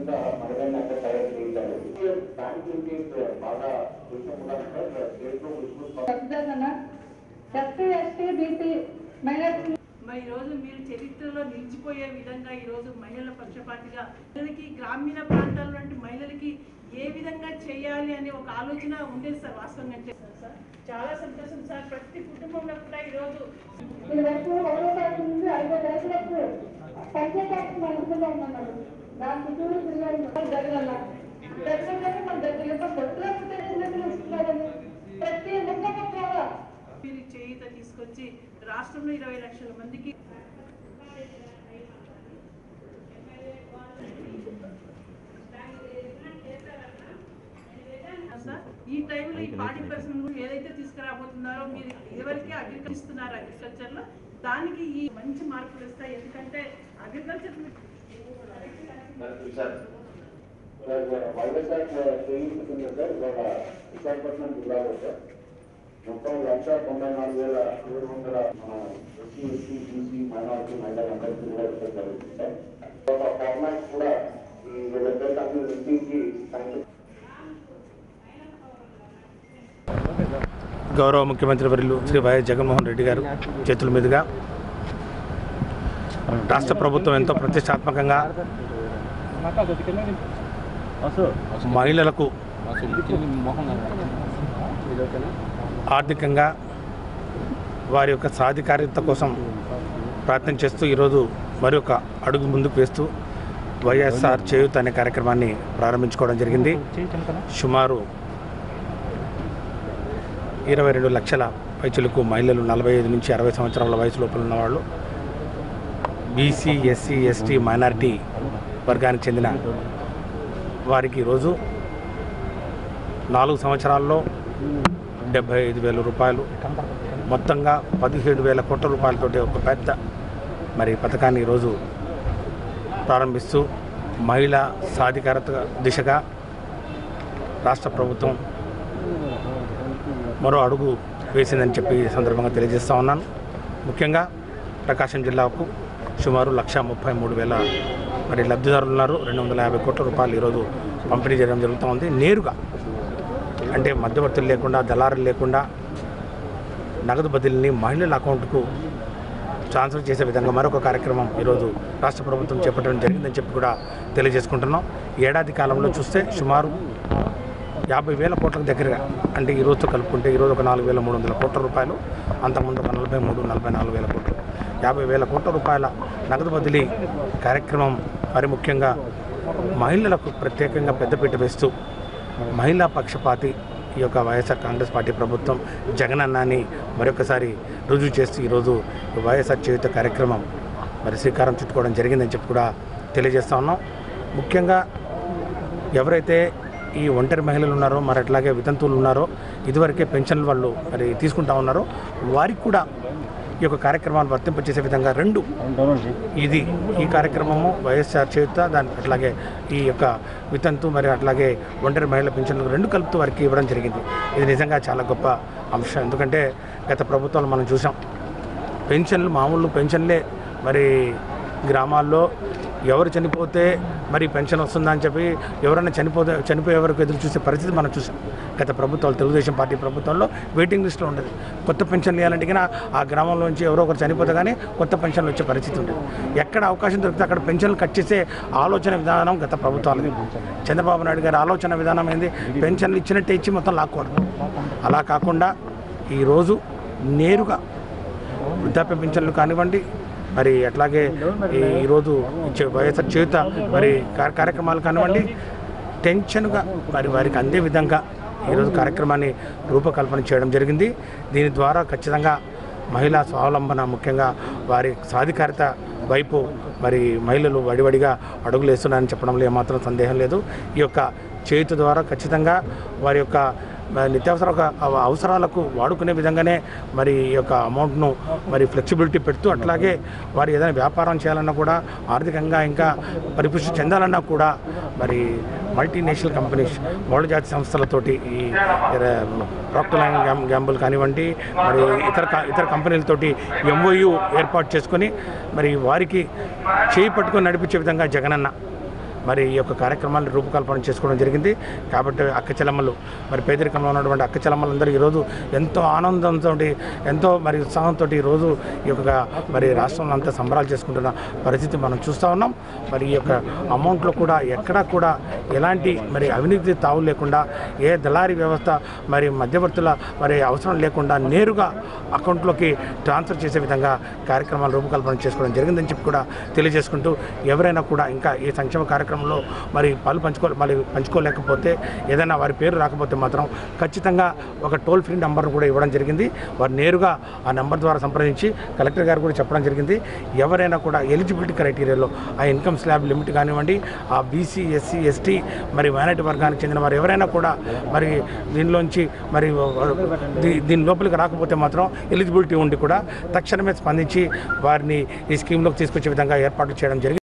మీద మహిళల్ని అక్కడ తయారు చేయించారు దానికి బాగా కొంచెం కూడా స్టేట్లో మున్సిపల్ చెప్తానన్నా ఎస్సీ ఎస్టీ బీసీ మైనార్టీ మరి ఈ రోజు మీరు చరిత్రలో నిలిచిపోయే విధంగా ఈ రోజు మహిళల పక్షపాతిగా మహిళలకి గ్రామీణ ప్రాంతాల నుండి మహిళలకి ఏ విధంగా చేయాలి అనే ఒక ఆలోచన ఉండేది సార్ వాస్తవంగా చేశారు సార్ చాలా సంతోషం సార్ ప్రతి కుటుంబంలో కూడా ఈ రోజు ఇది వరకు ఒకటో తారీఖు నుండి ఐదో తారీఖులకు పంచాయతీ మనసులో ఉన్నాడు దాని చుట్టూరు తిరిగాడు జగనన్న జగనన్న మన దగ్గర కొత్తగా ఇస్తున్నారని ప్రతి ఒక్క ద్వారా మీరు చేయూత తీసుకొచ్చి రాష్ట్రంలో ఇరవై లక్షల మందికి సార్, ఈ టైంలో ఈ పాడి పరిశ్రమలు ఏదైతే తీసుకురాబోతున్నారో మీరు ఇదివరకే అగ్రికల్చర్ ఇస్తున్నారు అగ్రికల్చర్ లో దానికి ఈ మంచి మార్పులు వస్తాయి ఎందుకంటే అగ్రికల్చర్ సార్ సార్ వైఎస్ఆర్ చేయించుకుంది సార్ ఇవాళ విశాఖపట్నం జిల్లాలో సార్ మొత్తం లక్ష తొంభై నాలుగు వేల ఏడు వందల మన ఎస్సీ ఎస్టీ బీసీ మైనారిటీ మహిళలందరికీ కూడా ఇవ్వడం జరుగుతుంది సార్ ఒక ఫార్మాట్ కూడా ఈ వీళ్ళిద్దరికి అందరూ ఇంటికి సంఖ్య గౌరవ ముఖ్యమంత్రి వర్యులు శ్రీ వైఎస్ జగన్మోహన్ రెడ్డి గారు చేతుల మీదుగా రాష్ట్ర ప్రభుత్వం ఎంతో ప్రతిష్టాత్మకంగా మహిళలకు ఆర్థికంగా వారి యొక్క సాధికారిత కోసం ప్రయత్నం చేస్తూ ఈరోజు మరి ఒక అడుగు ముందుకు వేస్తూ వైఎస్ఆర్ చేయూత అనే కార్యక్రమాన్ని ప్రారంభించుకోవడం జరిగింది సుమారు ఇరవై రెండు లక్షల పైచులకు మహిళలు నలభై ఐదు నుంచి అరవై సంవత్సరాల వయసు లోపల ఉన్నవాళ్ళు బీసీ ఎస్సీ ఎస్టీ మైనారిటీ వర్గానికి చెందిన వారికి ఈరోజు నాలుగు సంవత్సరాల్లో డెబ్బై ఐదు వేల రూపాయలు మొత్తంగా పదిహేడు వేల కోట్ల రూపాయలతోటి ఒక పెద్ద మరి పథకాన్ని ఈరోజు ప్రారంభిస్తూ మహిళా సాధికారత దిశగా రాష్ట్ర ప్రభుత్వం మరో అడుగు వేసిందని చెప్పి ఈ సందర్భంగా తెలియజేస్తా ఉన్నాను ముఖ్యంగా ప్రకాశం జిల్లాకు సుమారు లక్ష ముప్పై మూడు వేల మరి లబ్ధిదారులు ఉన్నారు రెండు వందల యాభై కోట్ల రూపాయలు ఈరోజు పంపిణీ చేయడం జరుగుతూ ఉంది నేరుగా అంటే మధ్యవర్తులు లేకుండా దళారులు లేకుండా నగదు బదిలీని మహిళల అకౌంట్కు ట్రాన్స్ఫర్ చేసే విధంగా మరొక కార్యక్రమం ఈరోజు రాష్ట్ర ప్రభుత్వం చేపట్టడం జరిగిందని చెప్పి కూడా తెలియజేసుకుంటున్నాం ఏడాది కాలంలో చూస్తే సుమారు యాభై వేల కోట్లకు దగ్గరగా అంటే ఈ రోజుతో కలుపుకుంటే ఈరోజు ఒక నాలుగు వేల మూడు వందల కోట్ల రూపాయలు అంతకుముందు ఒక నలభై మూడు నలభై నాలుగు వేల కోట్లు యాభై వేల కోట్ల రూపాయల నగదు బదిలీ కార్యక్రమం మరి ముఖ్యంగా మహిళలకు ప్రత్యేకంగా పెద్దపీట వేస్తూ మహిళా పక్షపాతి ఈ యొక్క వైఎస్ఆర్ కాంగ్రెస్ పార్టీ ప్రభుత్వం జగనన్నాని మరొకసారి రుజువు చేస్తూ ఈరోజు వైఎస్ఆర్ చేయుత కార్యక్రమం మరి శ్రీకారం చుట్టుకోవడం జరిగిందని చెప్పి కూడా తెలియజేస్తా ఉన్నాం ముఖ్యంగా ఎవరైతే ఈ ఒంటరి మహిళలు ఉన్నారో మరి అట్లాగే వితంతువులు ఉన్నారో ఇదివరకే పెన్షన్లు వాళ్ళు మరి తీసుకుంటా ఉన్నారో వారికి కూడా ఈ యొక్క కార్యక్రమాన్ని వర్తింపచేసే విధంగా రెండు ఇది ఈ కార్యక్రమము వైఎస్ఆర్ చేత దాని అట్లాగే ఈ యొక్క వితంతు మరి అట్లాగే ఒంటరి మహిళల పెన్షన్లు రెండు కలుపుతూ వారికి ఇవ్వడం జరిగింది ఇది నిజంగా చాలా గొప్ప అంశం ఎందుకంటే గత ప్రభుత్వాలు మనం చూసాం పెన్షన్లు మామూలు పెన్షన్లే మరి గ్రామాల్లో ఎవరు చనిపోతే మరి పెన్షన్ వస్తుందా అని చెప్పి ఎవరైనా చనిపోతే చనిపోయే వరకు ఎదురు చూసే పరిస్థితి మనం చూసాం గత ప్రభుత్వాలు తెలుగుదేశం పార్టీ ప్రభుత్వంలో వెయిటింగ్ లిస్ట్లో ఉండేది కొత్త పెన్షన్లు ఇవ్వాలంటే కన్నా ఆ గ్రామంలో నుంచి ఎవరో ఒకరు చనిపోతే కానీ కొత్త పెన్షన్లు వచ్చే పరిస్థితి ఉండేది ఎక్కడ అవకాశం దొరికితే అక్కడ పెన్షన్లు కట్ చేసే ఆలోచన విధానం గత ప్రభుత్వాలది చంద్రబాబు నాయుడు గారి ఆలోచన విధానం ఏంది పెన్షన్లు ఇచ్చినట్టే ఇచ్చి మొత్తం లాక్కోవడం అలా కాకుండా ఈరోజు నేరుగా వృద్ధాప్య పింఛన్లు కానివ్వండి మరి అట్లాగే ఈ- ఈరోజు ఇచ్చే వైఎస్ఆర్ చేత మరి కార్- కార్యక్రమాలు కానివ్వండి టెన్షన్గా మరి వారికి అందే విధంగా ఈరోజు కార్యక్రమాన్ని రూపకల్పన చేయడం జరిగింది దీని ద్వారా ఖచ్చితంగా మహిళా స్వావలంబన ముఖ్యంగా వారి సాధికారిత వైపు మరి మహిళలు వడివడిగా అడుగులు వేస్తున్నారని చెప్పడంలో ఏమాత్రం సందేహం లేదు ఈ యొక్క చేతి ద్వారా ఖచ్చితంగా వారి యొక్క మరి నిత్యావసర ఒక అవ- అవసరాలకు వాడుకునే విధంగానే మరి ఈ యొక్క అమౌంట్ను మరి ఫ్లెక్సిబిలిటీ పెడుతూ అట్లాగే వారు ఏదైనా వ్యాపారం చేయాలన్నా కూడా ఆర్థికంగా ఇంకా పరిపుష్టి చెందాలన్నా కూడా మరి మల్టీనేషనల్ కంపెనీస్ బహుళజాతి సంస్థలతోటి ఈ ప్రాక్టర్ లైన్ గ్యామ్ గ్యాంబుల్ కానివ్వండి మరి ఇతర క- ఇతర కంపెనీలతోటి ఎంఓయు ఏర్పాటు చేసుకొని మరి వారికి చేయి పట్టుకొని నడిపించే విధంగా జగనన్న మరి ఈ యొక్క కార్యక్రమాన్ని రూపకల్పన చేసుకోవడం జరిగింది కాబట్టి అక్క చెల్లమ్మలు మరి పేదరికంలో ఉన్నటువంటి అక్క చెల్లమ్మలందరూ ఈరోజు ఎంతో ఆనందంతో ఎంతో మరి ఉత్సాహంతో ఈరోజు ఈ యొక్క మరి రాష్ట్రంలో అంతా సంబరాలు చేసుకుంటున్న పరిస్థితి మనం చూస్తూ ఉన్నాం మరి ఈ యొక్క అమౌంట్లో కూడా ఎక్కడా కూడా ఎలాంటి మరి అవినీతి తావు లేకుండా ఏ దళారీ వ్యవస్థ మరి మధ్యవర్తుల మరి అవసరం లేకుండా నేరుగా అకౌంట్లోకి ట్రాన్స్ఫర్ చేసే విధంగా కార్యక్రమాలు రూపకల్పన చేసుకోవడం జరిగిందని చెప్పి కూడా తెలియజేసుకుంటూ ఎవరైనా కూడా ఇంకా ఈ సంక్షేమ కార్యక్రమంలో మరి పాలు పంచుకో మరి పంచుకోలేకపోతే ఏదైనా వారి పేరు రాకపోతే మాత్రం ఖచ్చితంగా ఒక టోల్ ఫ్రీ నెంబర్ను కూడా ఇవ్వడం జరిగింది వారు నేరుగా ఆ నెంబర్ ద్వారా సంప్రదించి కలెక్టర్ గారు కూడా చెప్పడం జరిగింది ఎవరైనా కూడా ఎలిజిబిలిటీ క్రైటీరియాలో ఆ ఇన్కమ్ స్లాబ్ లిమిట్ కానివ్వండి ఆ బీసీ ఎస్సీ ఎస్టీ మరి మైనార్టీ వర్గానికి చెందిన వారు ఎవరైనా కూడా మరి దీనిలోంచి మరి దీ- దీని లోపలికి రాకపోతే మాత్రం ఎలిజిబిలిటీ ఉండి కూడా తక్షణమే స్పందించి వారిని ఈ స్కీమ్లోకి తీసుకొచ్చే విధంగా ఏర్పాట్లు చేయడం జరిగింది